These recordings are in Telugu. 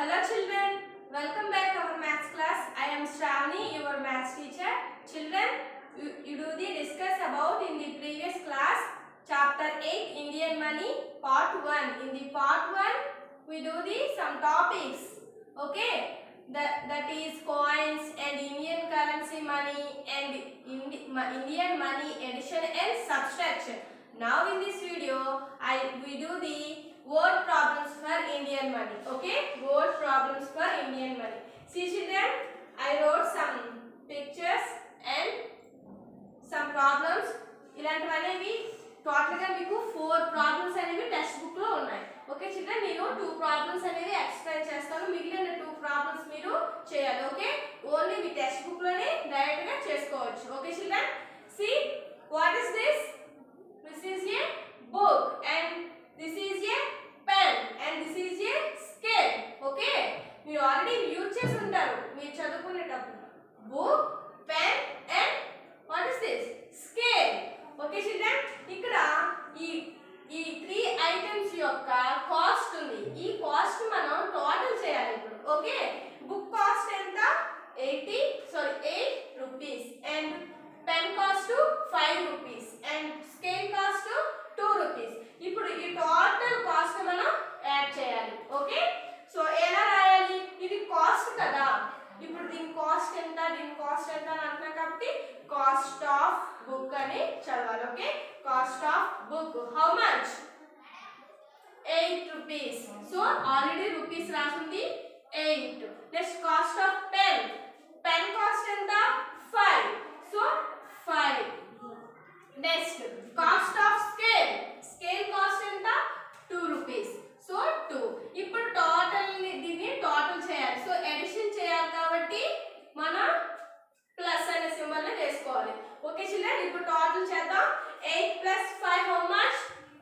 Hello children, welcome back our maths class. I am Shravani, your maths teacher. Children, you, you do the discuss about in the previous class chapter 8 Indian money part 1. In the part 1 we do the some topics. Okay? That, that is coins and Indian currency money and Indi, ma- Indian money addition and subtraction. Now in this video, I we do the word problems for Indian money. Okay, word problems for Indian money. See children, I wrote some pictures and some problems. ఇలాంటివి అనేవి టోటల్గా మీకు ఫోర్ ప్రాబ్లమ్స్ అనేవి టెక్స్ట్ బుక్లో ఉన్నాయి ఓకే చిల్డ్రన్ నేను టూ ప్రాబ్లమ్స్ అనేవి ఎక్స్ప్లెయిన్ చేస్తాను మిగిలిన టూ ప్రాబ్లమ్స్ మీరు చేయాలి ఓకే ఓన్లీ మీ టెక్స్ట్ బుక్లోనే డైరెక్ట్గా చేసుకోవచ్చు okay children see what is this this is a book and this is a pen and this is a scale okay మీరు ఆల్రెడీ యూజ్ చేసి ఉంటారు మీరు చదువుకునేటప్పుడు book pen and what is this scale okay children ఇక్కడ ఈ ఈ త్రీ ఐటమ్స్ యొక్క కాస్ట్ ఉంది ఈ కాస్ట్ మనం టోటల్ చేయాలి ఇప్పుడు ఓకే బుక్ కాస్ట్ ఎంత eighty sorry eight rupees and pen cost five rupees and scale cost two rupees ఇప్పుడు ఈ టోటల్ కాస్ట్ మనం యాడ్ చేయాలి ఓకే సో ఎలా రాయాలి ఇది కాస్ట్ కదా ఇప్పుడు దీని కాస్ట్ ఎంత దీని కాస్ట్ ఎంత అని అంటున్నాం కాబట్టి కాస్ట్ ఆఫ్ బుక్ అని చదవాలి okay cost of book how much eight rupees so already rupees రాసింది eight next cost of pen pen cost ఎంత five so five next cost of scale scale cost ఎంత టూ రూపీస్ సో టూ ఇప్పుడు టోటల్ దీన్ని టోటల్ చేయాలి సో ఎడిషన్ చేయాలి కాబట్టి మనం ప్లస్ అనే సింబల్ వేసుకోవాలి ఓకే చిల్డ్రన్ ఇప్పుడు టోటల్ చేద్దాం eight plus five how much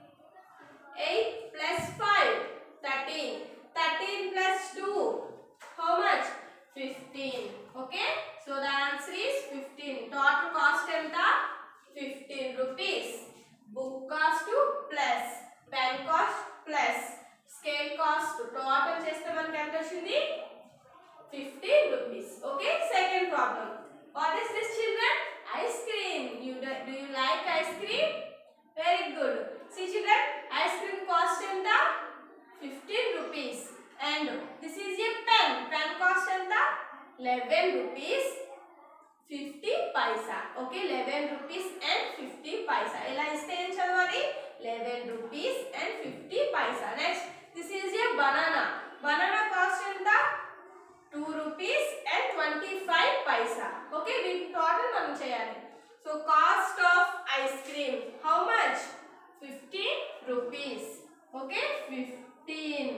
eight plus five thirteen thirteen plus two how much fifteen okay so the answer is fifteen total cost ఎంత fifteen rupees book cost plus pen cost plus scale cost total చేస్తే మనకి ఎంత వచ్చింది fifteen rupees okay second problem what is this children ice cream you do you like ice cream very good see children ice cream cost ఎంత fifteen rupees and this is a pen pen cost ఎంత eleven rupees fifty paisa okay eleven rupees and fifty పైసా ఇలా ఇస్తే ఏం చదవాలి eleven rupees and fifty paisa next this is a banana banana cost ఎంత two rupees and twenty five paisa okay వీటి టోటల్ మనం చేయాలి so cost of ice cream how much fifteen rupees okay fifteen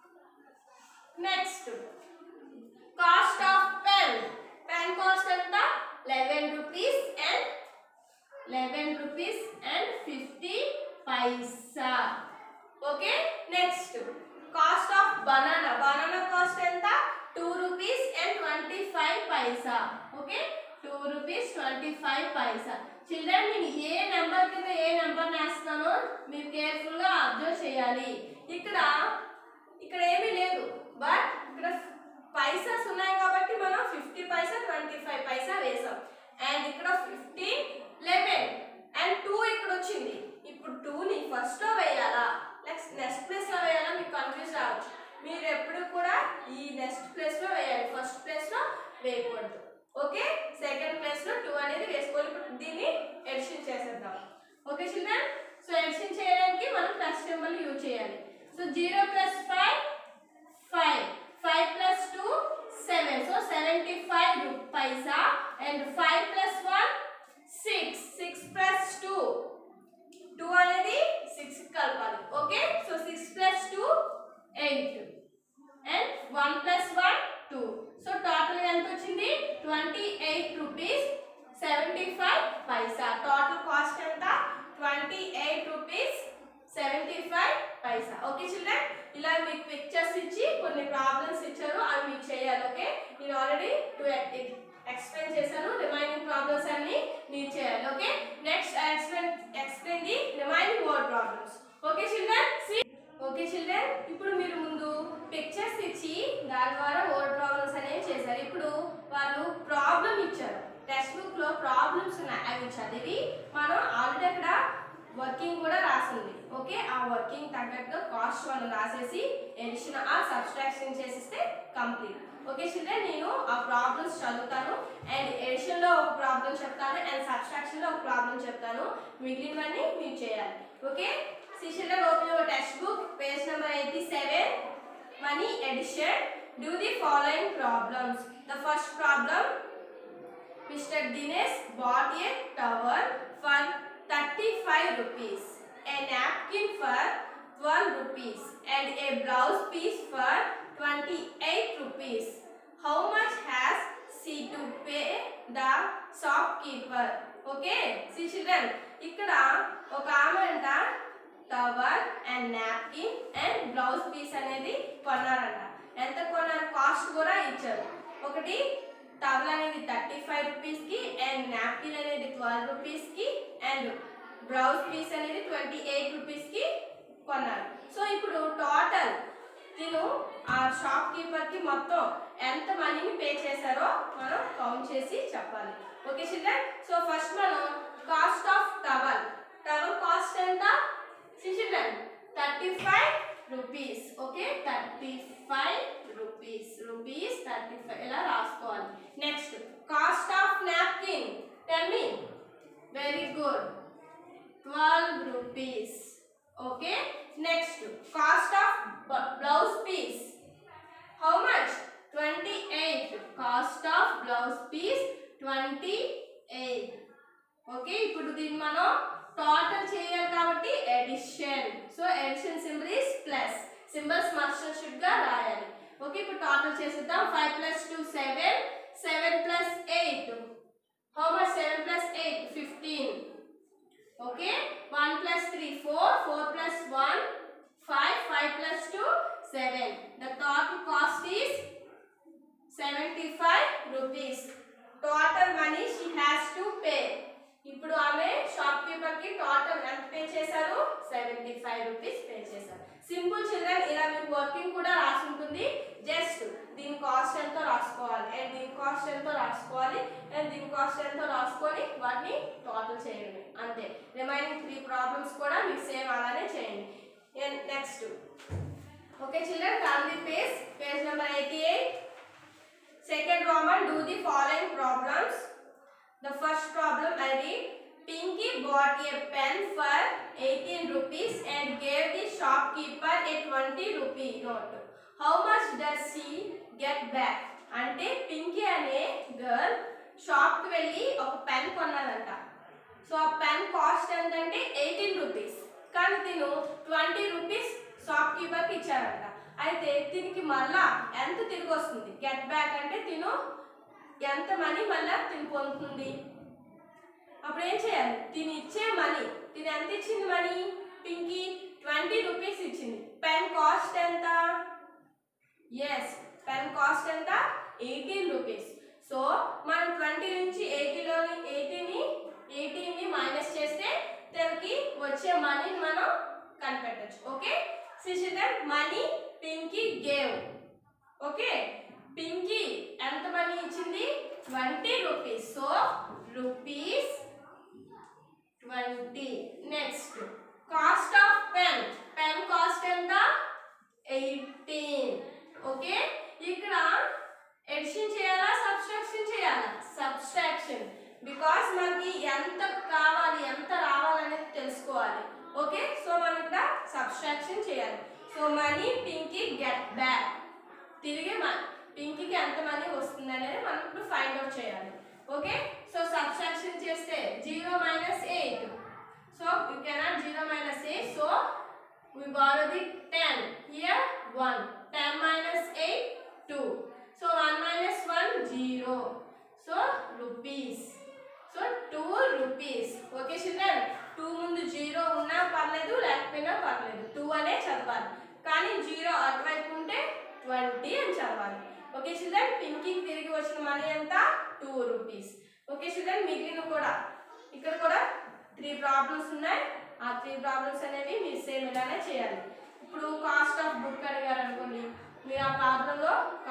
next cost of pen pen cost ఎంత eleven rupees and eleven rupees and fifty paisa okay next cost of banana banana cost ఎంత two rupees and twenty five paisa okay two rupees twenty five paisa children నేను ఏ నెంబర్ కింద ఏ నెంబర్ వేస్తానో మీరు కేర్ఫుల్గా అబ్జర్వ్ చేయాలి ఇక్కడ ఇక్కడ ఏమీ లేదు బట్ ఇక్కడ పైసాస్ ఉన్నాయి కాబట్టి మనం fifty paisa twenty five paisa వేసాం అండ్ ఇక్కడ ఫిఫ్టీన్ లెవెన్ అండ్ టూ ఇక్కడ వచ్చింది ఇప్పుడు టూని ఫస్ట్లో వేయాలా నెక్స్ట్ నెక్స్ట్ ప్లేస్లో వేయాలా మీకు కన్ఫ్యూజ్ రావచ్చు మీరు ఎప్పుడు కూడా ఈ నెక్స్ట్ ప్లేస్లో వేయాలి ఫస్ట్ ప్లేస్లో వేయకూడదు ఓకే సెకండ్ ప్లేస్లో టూ అనేది వేసుకోవాలి ఇప్పుడు దీన్ని ఎడిషన్ చేసేద్దాం ఓకే చిల్డ్రన్ సో ఎడిషన్ చేయడానికి మనం ప్లస్ సింబల్ యూజ్ చేయాలి so zero plus five five five plus two seven so seventy five paisa and five plus one six six plus two two అనేది సిక్స్ కలపాలి okay so six plus two eight and one plus one two so total ఎంత వచ్చింది twenty eight rupees seventy five paisa total cost ఎంత twenty eight rupees seventy five paisa okay children ఇలా మీకు పిక్చర్స్ ఇచ్చి కొన్ని ప్రాబ్లమ్స్ ఇచ్చారు అవి మీకు చేయాలి ఓకే నేను ఆల్రెడీ టూ ఎక్స్ప్లెయిన్ చేశాను రిమైనింగ్ ప్రాబ్లమ్స్ అన్ని మీరు చేయాలి okay next explain explain the remaining word problems okay children see okay children ఇప్పుడు మీరు ముందు పిక్చర్స్ ఇచ్చి దాని ద్వారా వర్డ్ ప్రాబ్లమ్స్ అనేవి చేశారు ఇప్పుడు వాళ్ళు ప్రాబ్లం ఇచ్చారు టెక్స్ట్ బుక్ లో ప్రాబ్లమ్స్ ఉన్నాయి అవి చదివి మనం ఆల్రెడీ అక్కడ వర్కింగ్ కూడా రాసింది ఓకే ఆ వర్కింగ్ తగ్గట్టుగా కాస్ట్ మనం రాసేసి ఎడిషన్ ఆ సబ్స్ట్రాక్షన్ చేసిస్తే కంప్లీట్ ఓకే చిల్డ్రన్ నేను ఆ ప్రాబ్లమ్స్ చదువుతాను అండ్ ఎడిషన్ లో ఒక ప్రాబ్లం చెప్తాను అండ్ సబ్స్ట్రాక్షన్ లో ఒక ప్రాబ్లం చెప్తాను మిగిలినవన్నీ మీరు చేయాలి okay children open your text book page number eighty seven money addition do the following problems the first problem mr dinesh bought a towel for 35 rupees a napkin for 12 rupees and a blouse piece for 28 rupees how much has she to pay the shopkeeper okay see children ఇక్కడ ఒక ఆమె అంట towel and napkin and blouse piece అనేది కొన్నారంట ఎంత కొన్నారు కాస్ట్ కూడా ఇచ్చారు ఒకటి టవల్ అనేది థర్టీ ఫైవ్ రూపీస్కి అండ్ నాప్కిన్ అనేది ట్వెల్వ్ రూపీస్కి అండ్ బ్లౌజ్ పీస్ అనేది ట్వంటీ ఎయిట్ రూపీస్కి కొన్నారు సో ఇప్పుడు టోటల్ తిను ఆ షాప్ కీపర్కి మొత్తం ఎంత మనీని పే చేశారో మనం కౌంట్ చేసి చెప్పాలి ఓకే చిల్డ్రన్ సో ఫస్ట్ మనం cost of towel towel cost ఎంత children thirty five rupees okay thirty five rupees rupees thirty five ఇలా రాసుకోవాలి next cost of napkin tell me very good twelve rupees okay next cost of blouse piece how much twenty eight cost of blouse piece twenty eight okay ఇప్పుడు దీన్ని మనం టోటల్ చేయాలి కాబట్టి addition so addition symbol is plus symbols మర్షన్ గా రాయాలి ఓకే ఇప్పుడు టోటల్ చేసేద్దాం five plus two seven seven plus eight how much seven plus eight fifteen okay one plus three four four plus one five five plus two seven the total cost is seventy five rupees total money she has to pay ఇప్పుడు ఆమె షాప్ కీపర్ కి టోటల్ ఎంత పే చేశారు సెవెంటీ ఫైవ్ రూపీస్ పే చేశారు సింపుల్ చిల్డ్రన్ ఇలా మీకు వర్కింగ్ కూడా రాసి ఉంటుంది జస్ట్ దీని కాస్ట్ ఎంతో రాసుకోవాలి అండ్ దీని కాస్ట్ ఎంతో రాసుకోవాలి అండ్ దీని కాస్ట్ ఎంతో రాసుకొని వాటిని టోటల్ చేయడమే అంతే రిమైనింగ్ త్రీ ప్రాబ్లమ్స్ కూడా మీకు సేమ్ అలానే చేయండి next okay children turn the page page number eighty eight second Roman do the following problems the first problem I read Pinky bought a pen for 18 rupees and gave the shopkeeper a 20 rupee note. How much does she get back? అంటే పింకీ అనే గర్ల్ షాప్కి వెళ్ళి ఒక పెన్ కొన్నాదంట సో ఆ పెన్ కాస్ట్ ఎంతంటే ఎయిటీన్ రూపీస్ కానీ తిను ట్వంటీ రూపీస్ షాప్ కీపర్కి ఇచ్చారంట అయితే దీనికి మళ్ళా ఎంత తిరిగి వస్తుంది గెట్ బ్యాక్ అంటే తిను ఎంత మనీ మళ్ళా తిని పొందుతుంది అప్పుడు ఏం చేయాలి తిని ఇచ్చే మనీ తిని ఎంత ఇచ్చింది మనీ పింకీ ట్వంటీ రూపీస్ ఇచ్చింది పెన్ కాస్ట్ ఎంత ఎస్ పెన్ కాస్ట్ ఎంత ఎయిటీన్ రూపీస్ సో మనం ట్వంటీ నుంచి ఎయిటీలోని ఎయిటీని ఎయిటీని మైనస్ చేస్తే తనకి వచ్చే మనీని మనం కనిపెట్టచ్చు okay sister money Pinky gave okay Pinky ఎంత మనీ ఇచ్చింది twenty rupees so rupees twenty next cost of pen pen cost ఎంత ఎయిటీన్ ఓకే ఇక్కడ ఎడిషన్ చేయాలా సబ్స్ట్రాక్షన్ చేయాలా సబ్స్ట్రాక్షన్ బికాస్ మనకి ఎంత కావాలి ఎంత రావాలనేది తెలుసుకోవాలి ఓకే సో మనం ఇక్కడ సబ్స్ట్రాక్షన్ చేయాలి so money Pinky get back తిరిగి మన పింకీకి ఎంత మనీ వస్తుంది అనేది మనం ఇప్పుడు ఫైండ్ అవుట్ చేయాలి ఓకే సో సబ్స్ట్రాక్షన్ చేస్తే zero minus eight so you cannot zero minus eight so we borrow the 10 here 1 10 minus 8 2 so 1 minus 1 0 so rupees so 2 rupees okay children 2 ముందు 0 ఉన్నా పర్లేదు లేకపోయినా పర్లేదు 2 అనే చదవాలి కానీ 0 అటువైపు ఉంటే 20 అని చదవాలి ఓకే చిల్డ్రన్ పింకింగ్ తిరిగి వచ్చిన మనీ ఎంత 2 రూపీస్ ఓకే చిల్డ్రన్ మిగిలిన కూడా ఇక్కడ కూడా త్రీ ప్రాబ్లమ్స్ ఉన్నాయి ఆ త్రీ ప్రాబ్లమ్స్ అనేవి మీరు సేమ్ ఇలానే చేయాలి ఇప్పుడు కాస్ట్ ఆఫ్ బుక్ అడిగారు అనుకోండి మీరు ఆ ప్రాబ్లంలో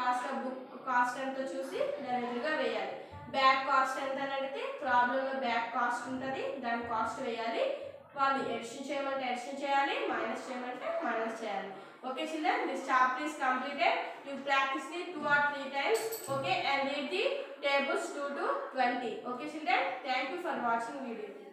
కాస్ట్ ఎంతో చూసి దాని ఎదురుగా వేయాలి బ్యాక్ కాస్ట్ ఎంత అని అడిగితే ప్రాబ్లంలో బ్యాక్ కాస్ట్ ఉంటుంది దాని కాస్ట్ వేయాలి వాళ్ళు ఎడిషన్ చేయమంటే ఎడిషన్ చేయాలి మైనస్ చేయమంటే మైనస్ చేయాలి okay children this chapter is completed you practice it two or three times okay and read the tables 2 to 20 okay children thank you for watching video